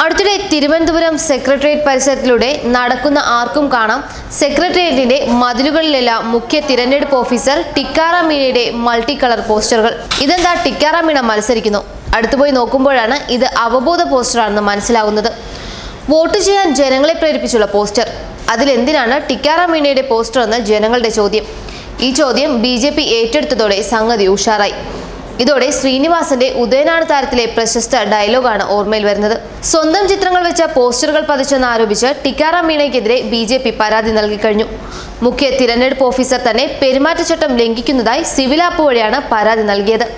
അടുത്തിടെ തിരുവനന്തപുരം സെക്രട്ടേറിയറ്റ് പരിസരത്തിലൂടെ നടക്കുന്ന ആർക്കും കാണാം സെക്രട്ടേറിയറ്റിന്റെ മതിലുകളിലെല്ലാം മുഖ്യ തിരഞ്ഞെടുപ്പ് ഓഫീസർ ടിക്കാറാം മീണയുടെ മൾട്ടി കളർ പോസ്റ്ററുകൾ ഇതെന്താ ടിക്കാറാം മീണ മത്സരിക്കുന്നു അടുത്തുപോയി നോക്കുമ്പോഴാണ് ഇത് അവബോധ പോസ്റ്ററാണെന്ന് മനസ്സിലാകുന്നത് വോട്ട് ചെയ്യാൻ ജനങ്ങളെ പ്രേരിപ്പിച്ചുള്ള പോസ്റ്റർ അതിലെന്തിനാണ് ടിക്കാറാം മീണയുടെ പോസ്റ്റർ എന്ന് ജനങ്ങളുടെ ചോദ്യം ഈ ചോദ്യം ബി ജെ പി ഏറ്റെടുത്തതോടെ സംഗതി ഉഷാറായി ഇതോടെ ശ്രീനിവാസന്റെ ഉദയനാട് താരത്തിലെ പ്രശസ്ത ഡയലോഗാണ് ഓർമ്മയിൽ വരുന്നത് സ്വന്തം ചിത്രങ്ങൾ വെച്ച പോസ്റ്ററുകൾ പതിച്ചെന്ന് ആരോപിച്ച് ടിക്കാറാം മീണയ്ക്കെതിരെ ബി ജെ പി പരാതി നൽകിക്കഴിഞ്ഞു മുഖ്യ തിരഞ്ഞെടുപ്പ് ഓഫീസർ തന്നെ പെരുമാറ്റച്ചട്ടം ലംഘിക്കുന്നതായി സിവിൽ ആപ്പ് വഴിയാണ് പരാതി നൽകിയത്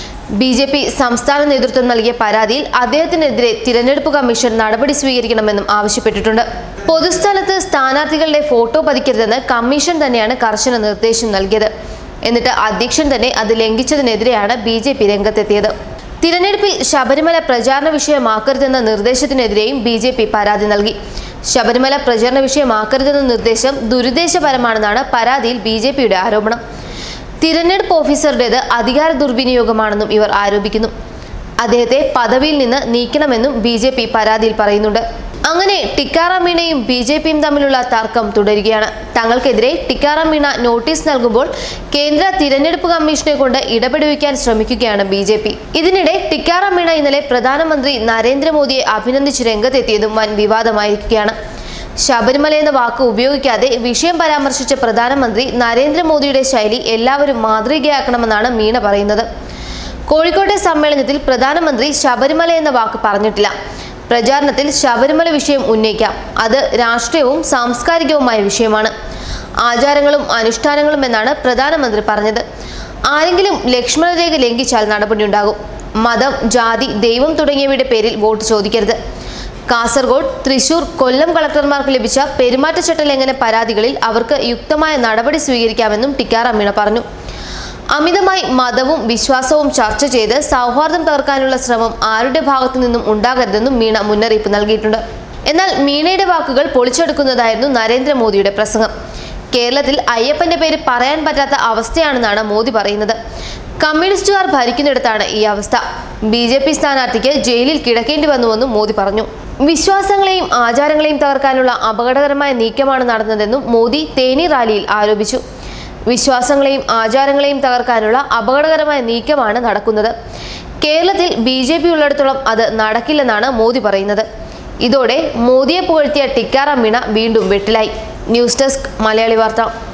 ബി ജെ പി സംസ്ഥാന നേതൃത്വം നൽകിയ പരാതിയിൽ അദ്ദേഹത്തിനെതിരെ തിരഞ്ഞെടുപ്പ് കമ്മീഷൻ നടപടി സ്വീകരിക്കണമെന്നും ആവശ്യപ്പെട്ടിട്ടുണ്ട് പൊതുസ്ഥലത്ത് സ്ഥാനാർത്ഥികളുടെ ഫോട്ടോ പതിക്കരുതെന്ന് കമ്മീഷൻ തന്നെയാണ് കർശന നിർദ്ദേശം നൽകിയത് എന്നിട്ട് അധ്യക്ഷൻ തന്നെ അത് ലംഘിച്ചതിനെതിരെയാണ് ബി ജെ പി രംഗത്തെത്തിയത് തിരഞ്ഞെടുപ്പിൽ ശബരിമല പ്രചാരണ വിഷയമാക്കരുതെന്ന നിർദ്ദേശത്തിനെതിരെയും ബി ജെ പി പരാതി നൽകി ശബരിമല പ്രചാരണ വിഷയമാക്കരുതെന്ന നിർദ്ദേശം ദുരുദ്ദേശപരമാണെന്നാണ് പരാതിയിൽ ബി ജെ പിയുടെ ആരോപണം തിരഞ്ഞെടുപ്പ് ഓഫീസറുടേത് അധികാര ദുർവിനിയോഗമാണെന്നും ഇവർ ആരോപിക്കുന്നു അദ്ദേഹത്തെ പദവിയിൽ നിന്ന് നീക്കണമെന്നും ബി ജെ പി പരാതിയിൽ പറയുന്നുണ്ട് അങ്ങനെ ടിക്കാറാം മീണയും ബി ജെ പിയും തമ്മിലുള്ള തർക്കം തുടരുകയാണ് തങ്ങൾക്കെതിരെ ടിക്കാറാം മീണ നോട്ടീസ് നൽകുമ്പോൾ കേന്ദ്ര തിരഞ്ഞെടുപ്പ് കമ്മീഷനെ കൊണ്ട് ഇടപെടുവിക്കാൻ ശ്രമിക്കുകയാണ് ബി ജെ പി ഇതിനിടെ ടിക്കാറാം മീണ ഇന്നലെ പ്രധാനമന്ത്രി നരേന്ദ്രമോദിയെ അഭിനന്ദിച്ച് രംഗത്തെത്തിയതും വൻ വിവാദമായിരിക്കുകയാണ് ശബരിമല എന്ന വാക്ക് ഉപയോഗിക്കാതെ വിഷയം പരാമർശിച്ച പ്രധാനമന്ത്രി നരേന്ദ്രമോദിയുടെ ശൈലി എല്ലാവരും മാതൃകയാക്കണമെന്നാണ് മീണ പറയുന്നത് കോഴിക്കോട്ടെ സമ്മേളനത്തിൽ പ്രധാനമന്ത്രി ശബരിമല എന്ന വാക്ക് പറഞ്ഞിട്ടില്ല പ്രചാരണത്തിൽ ശബരിമല വിഷയം ഉന്നയിക്കാം അത് രാഷ്ട്രീയവും സാംസ്കാരികവുമായ വിഷയമാണ് ആചാരങ്ങളും അനുഷ്ഠാനങ്ങളും എന്നാണ് പ്രധാനമന്ത്രി പറഞ്ഞത് ആരെങ്കിലും ലക്ഷ്മണരേഖ ലംഘിച്ചാൽ നടപടിയുണ്ടാകും മതം ജാതി ദൈവം തുടങ്ങിയവയുടെ പേരിൽ വോട്ട് ചോദിക്കരുത് കാസർഗോഡ് തൃശൂർ കൊല്ലം കളക്ടർമാർക്ക് ലഭിച്ച പെരുമാറ്റച്ചട്ട ലംഘന പരാതികളിൽ അവർക്ക് യുക്തമായ നടപടി സ്വീകരിക്കാമെന്നും ടിക്കാറാം മീണ പറഞ്ഞു അമിതമായി മതവും വിശ്വാസവും ചർച്ച ചെയ്ത് സൗഹാർദ്ദം തകർക്കാനുള്ള ശ്രമം ആരുടെ ഭാഗത്തു നിന്നും ഉണ്ടാകരുതെന്നും മീണ മുന്നറിയിപ്പ് നൽകിയിട്ടുണ്ട് എന്നാൽ മീണയുടെ വാക്കുകൾ പൊളിച്ചെടുക്കുന്നതായിരുന്നു നരേന്ദ്രമോദിയുടെ പ്രസംഗം കേരളത്തിൽ അയ്യപ്പന്റെ പേര് പറയാൻ പറ്റാത്ത അവസ്ഥയാണെന്നാണ് മോദി പറയുന്നത് കമ്മ്യൂണിസ്റ്റുകാർ ഭരിക്കുന്നിടത്താണ് ഈ അവസ്ഥ ബി ജെ പി സ്ഥാനാർത്ഥിക്ക് ജയിലിൽ കിടക്കേണ്ടി വന്നുവെന്നും മോദി പറഞ്ഞു വിശ്വാസങ്ങളെയും ആചാരങ്ങളെയും തകർക്കാനുള്ള അപകടകരമായ നീക്കമാണ് നടന്നതെന്നും മോദി തേനി റാലിയിൽ ആരോപിച്ചു വിശ്വാസങ്ങളെയും ആചാരങ്ങളെയും തകർക്കാനുള്ള അപകടകരമായ നീക്കമാണ് നടക്കുന്നത് കേരളത്തിൽ ബി ജെ പി ഉള്ളിടത്തോളം അത് നടക്കില്ലെന്നാണ് മോദി പറയുന്നത് ഇതോടെ മോദിയെ പുകഴ്ത്തിയ ടിക്കാറാം മീണ വീണ്ടും വെട്ടിലായി ന്യൂസ് ഡെസ്ക് മലയാളി വാർത്ത